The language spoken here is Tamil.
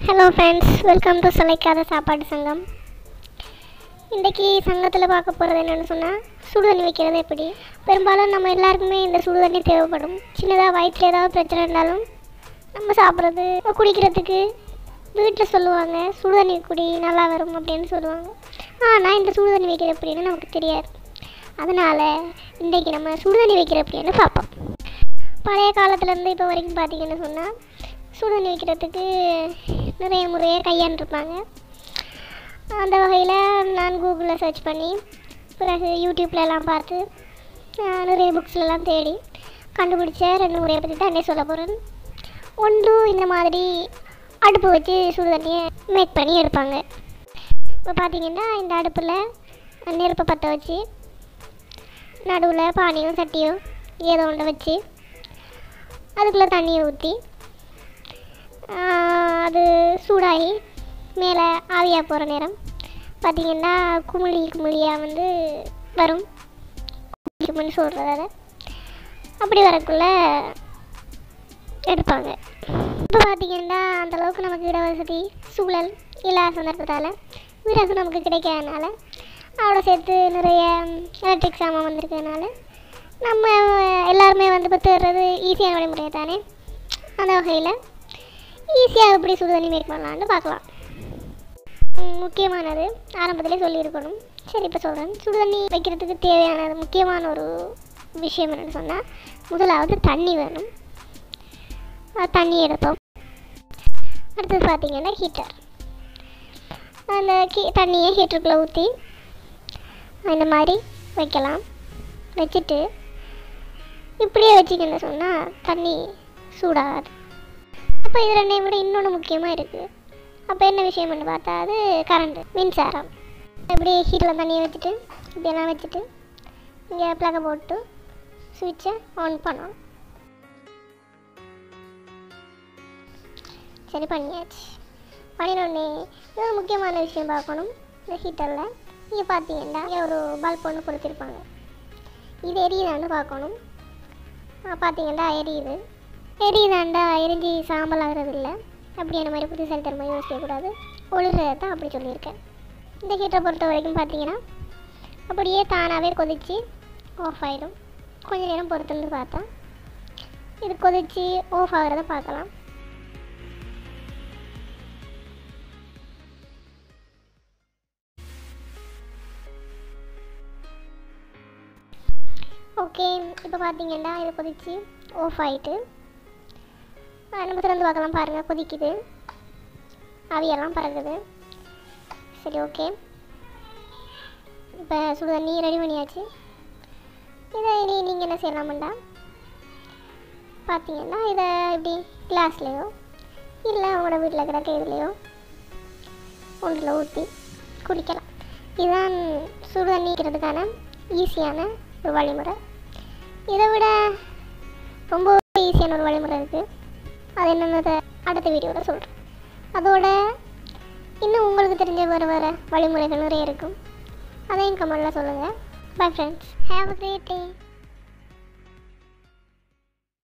hello friends welcome to Salaikkatha Sappadu Sangam இன்றைக்கி சங்கத்தில் பார்க்க போகிறது என்னென்னு சொன்னால் சுடு தண்ணி வைக்கிறது எப்படி பெரும்பாலும் நம்ம எல்லாருக்குமே இந்த சுடு தண்ணி தேவைப்படும் சின்னதாக வயிற்றில் ஏதாவது பிரச்சனை இருந்தாலும் நம்ம சாப்பிட்றது குடிக்கிறதுக்கு வீட்டில் சொல்லுவாங்க சுடு தண்ணி குடி நல்லா வரும் அப்படின்னு சொல்லுவாங்க ஆனால் இந்த சுடு தண்ணி வைக்கிறது எப்படின்னு நமக்கு தெரியாது அதனால் இன்றைக்கி நம்ம சுடு தண்ணி வைக்கிற எப்படின்னு பார்ப்போம் பழைய காலத்துலேருந்து இப்போ வரைக்கும் பார்த்தீங்கன்னு சொன்னால் சுடு தண்ணி வைக்கிறதுக்கு நிறைய முறையை கையாண்டுருப்பாங்க அந்த வகையில் நான் கூகுளில் சர்ச் பண்ணி பிறகு யூடியூப்லலாம் பார்த்து ஆஹ், நிறைய புக்ஸ்லலாம் தேடி கண்டுபிடிச்ச ரெண்டு முறையை பற்றி தான் என்ன சொல்ல போகிறேன் ஒன்று இந்த மாதிரி அடுப்பு வச்சு சுடு தண்ணியை மேக் பண்ணி எடுப்பாங்க இப்போ பார்த்தீங்கன்னா இந்த அடுப்பில் நெருப்பை பற்ற வச்சு நடுவில் பானையும் சட்டியும் ஏதோ ஒன்றை வச்சு அதுக்குள்ளே தண்ணியை ஊற்றி அது சூடாகி மேலே ஆவியாக போகிற நேரம் பார்த்திங்கன்னா குமிழி குமிழியாக வந்து வரும் குமிழி சொல்கிறது அதை அப்படி வரக்குள்ள எடுப்பாங்க இப்போ பார்த்திங்கன்னா அந்தளவுக்கு நமக்கு இட வசதி சூழல் இல்லாத சந்தர்ப்பத்தால் விறகு நமக்கு கிடைக்காதனால அதோட சேர்த்து நிறைய எலக்ட்ரிக் சாமான் வந்திருக்கிறதுனால நம்ம எல்லாருமே வந்து இப்போ தேடுறது ஈஸியான வழிமுறை தானே அந்த வகையில் ஈஸியாக எப்படி சுடு தண்ணி மேக் பண்ணலான்னு பார்க்கலாம் ம், முக்கியமானது ஆரம்பத்திலே சொல்லியிருக்கணும் சரி இப்போ சொல்கிறேன் சுடு தண்ணி வைக்கிறதுக்கு தேவையானது முக்கியமான ஒரு விஷயம் என்னென்னு சொன்னால் முதலாவது தண்ணி வேணும் அது தண்ணி எடுப்போம் அடுத்தது பார்த்தீங்கன்னா ஹீட்டர் அந்த கீ தண்ணியை ஹீட்டருக்குள்ளே ஊற்றி இந்த மாதிரி வைக்கலாம் வச்சுட்டு இப்படியே வச்சிங்கன்னு சொன்னால் தண்ணி சூடாகாது அப்போ இது ரெண்டையும் விட இன்னொன்று முக்கியமாக இருக்குது அப்போ என்ன விஷயம்னு பார்த்தா அது கரண்ட்டு மின்சாரம் இப்படி ஹீட்டில் தண்ணியை வச்சுட்டு இப்படியெல்லாம் வச்சுட்டு இங்கே ப்ளக்கை போட்டு சுவிட்சை ஆன் பண்ணணும் சரி பண்ணியாச்சு பண்ணினோடனே இது ஒரு முக்கியமான விஷயம் பார்க்கணும் இந்த ஹீட்டரில் இங்கே பார்த்தீங்கன்னா இங்கே ஒரு பல்ப் ஒன்று கொடுத்துருப்பாங்க இது எரியுதான்னு பார்க்கணும் ஆ, பார்த்தீங்கன்னா எரியுது எரியுதாண்டா எரிஞ்சு சாம்பல் ஆகிறது இல்லை அப்படியான மாதிரி புத்திசாலி தரமாக யோசிக்கக்கூடாது ஒளிர்றதை தான் அப்படி சொல்லியிருக்கேன் இந்த ஹீட்டரை பொறுத்த வரைக்கும் பார்த்தீங்கன்னா அப்படியே தானாகவே கொதித்து ஆஃப் ஆகிடும் கொஞ்ச நேரம் பொறுத்திருந்து பார்த்தா இது கொதித்து ஆஃப் ஆகிறத பார்க்கலாம் ஓகே இப்போ பார்த்தீங்கன்னா இது கொதிச்சு ஆஃப் ஆகிட்டு நம்ம திறந்து பார்க்கலாம் பாருங்கள் கொதிக்குது ஆவியெல்லாம் பறக்குது சரி ஓகே இப்போ சுடு தண்ணி ரெடி பண்ணியாச்சு இதை இனி நீங்கள் என்ன செய்யலாமுண்டா பார்த்தீங்கன்னா இதை இப்படி கிளாஸ்லேயோ இல்லை உங்களோட வீட்டில் கிடக்க இதுலேயோ ஒன்றில் ஊற்றி குடிக்கலாம் இதுதான் சுடு தண்ணி வைக்கிறதுக்கான ஈஸியான ஒரு வழிமுறை இதை விட ரொம்ப ஈஸியான ஒரு வழிமுறை இருக்குது அது என்னென்னதை அடுத்த வீடியோவில் சொல்கிறேன் அதோட இன்னும் உங்களுக்கு தெரிஞ்ச வேறு வேறு வழிமுறைகள் நிறைய இருக்கும் அதையும் கமெண்டில் சொல்லுங்கள் bye friends have a great day